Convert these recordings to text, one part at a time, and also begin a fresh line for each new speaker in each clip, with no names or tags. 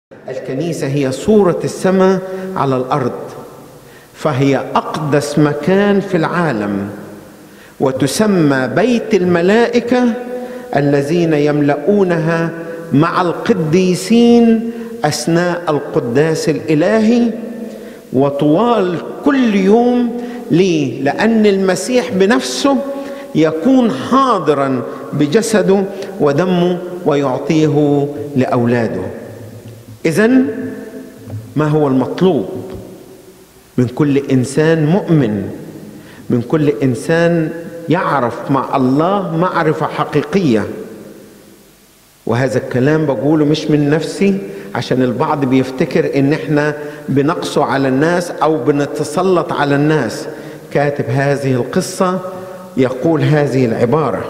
الكنيسة هي صورة السماء على الأرض فهي أقدس مكان في العالم وتسمى بيت الملائكة الذين يملؤونها مع القديسين أثناء القداس الإلهي وطوال كل يوم ليه؟ لأن المسيح بنفسه يكون حاضرا بجسده ودمه ويعطيه لأولاده إذا ما هو المطلوب من كل إنسان مؤمن من كل إنسان يعرف مع الله معرفة حقيقية وهذا الكلام بقوله مش من نفسي عشان البعض بيفتكر ان احنا بنقسو على الناس او بنتسلط على الناس كاتب هذه القصة يقول هذه العبارة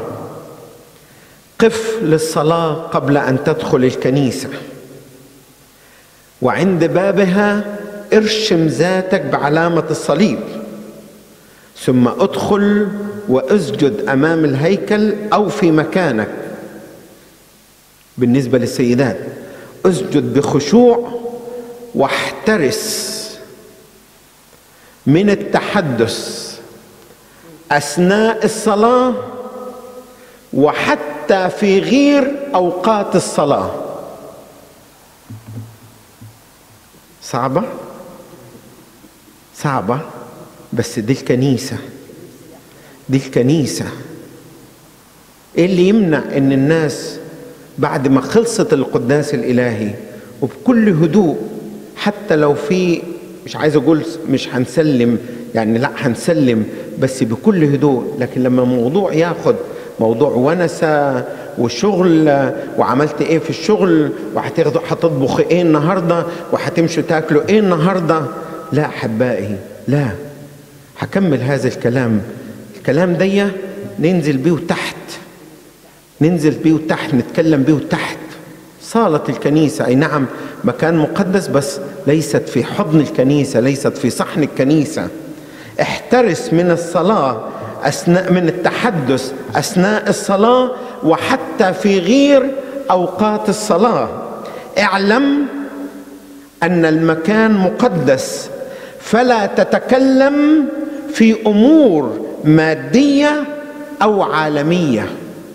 قف للصلاة قبل أن تدخل الكنيسة وعند بابها ارشم ذاتك بعلامة الصليب ثم ادخل واسجد أمام الهيكل أو في مكانك بالنسبة للسيدات اسجد بخشوع واحترس من التحدث اثناء الصلاه وحتى في غير اوقات الصلاه صعبه صعبه بس دي الكنيسه دي الكنيسه ايه اللي يمنع ان الناس بعد ما خلصت القداس الالهي وبكل هدوء حتى لو في مش عايز اقول مش هنسلم يعني لا هنسلم بس بكل هدوء لكن لما موضوع ياخد موضوع ونسة وشغل وعملت ايه في الشغل وهتاخدوا هتطبخ ايه النهارده وهتمشوا تاكلوا ايه النهارده لا احبائي لا هكمل هذا الكلام الكلام دي ننزل بيه تحت ننزل بيه تحت نتكلم بيه تحت صالة الكنيسة أي نعم مكان مقدس بس ليست في حضن الكنيسة ليست في صحن الكنيسة احترس من الصلاة أثناء من التحدث أثناء الصلاة وحتى في غير أوقات الصلاة اعلم أن المكان مقدس فلا تتكلم في أمور مادية أو عالمية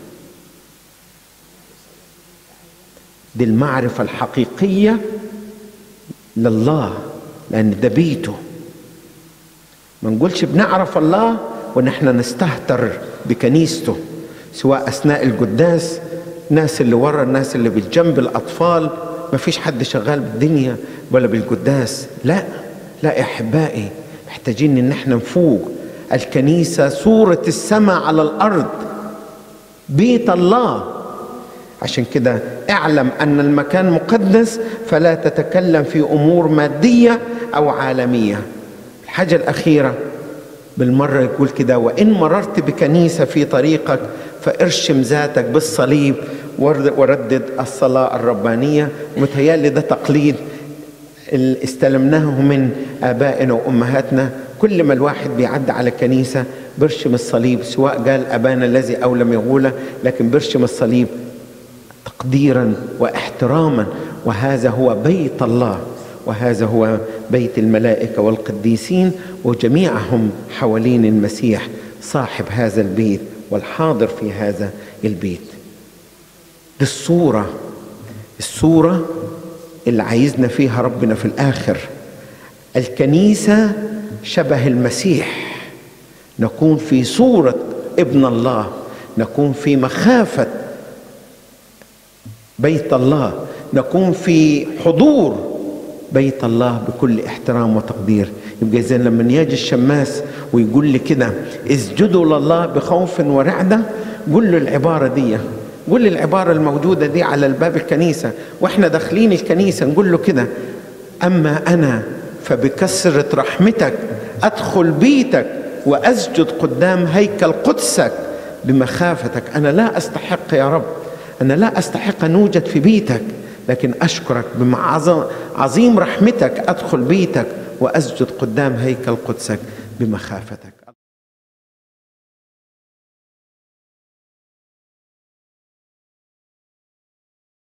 دي المعرفة الحقيقية لله لأن ده بيته ما نقولش بنعرف الله ونحن نستهتر بكنيسته سواء أثناء القداس الناس اللي ورا الناس اللي بالجنب الأطفال ما فيش حد شغال بالدنيا ولا بالقداس لا لا يا أحبائي محتاجين إن احنا نفوق الكنيسة صورة السماء على الأرض بيت الله عشان كده اعلم ان المكان مقدس فلا تتكلم في امور ماديه او عالميه الحاجه الاخيره بالمره يقول كده وان مررت بكنيسه في طريقك فارشم ذاتك بالصليب وردد الصلاه الربانيه متهيألي ده تقليد استلمناه من ابائنا وامهاتنا كل ما الواحد بيعدي على كنيسه برشم الصليب سواء قال ابانا الذي او لم يقوله لكن برشم الصليب تقديرا واحتراما وهذا هو بيت الله وهذا هو بيت الملائكه والقديسين وجميعهم حوالين المسيح صاحب هذا البيت والحاضر في هذا البيت دي الصوره الصوره اللي عايزنا فيها ربنا في الاخر الكنيسه شبه المسيح نكون في صوره ابن الله نكون في مخافه بيت الله نكون في حضور بيت الله بكل احترام وتقدير يبقى اذا لما يجي الشماس ويقول لي كده اسجدوا لله بخوف ورعده قول له العباره دي قول لي العباره الموجوده دي على الباب الكنيسه واحنا داخلين الكنيسه نقول له كده اما انا فبكثره رحمتك ادخل بيتك واسجد قدام هيكل قدسك بمخافتك انا لا استحق يا رب أنا لا أستحق أن أوجد في بيتك لكن أشكرك بعظيم رحمتك أدخل بيتك وأسجد قدام هيكل قدسك بمخافتك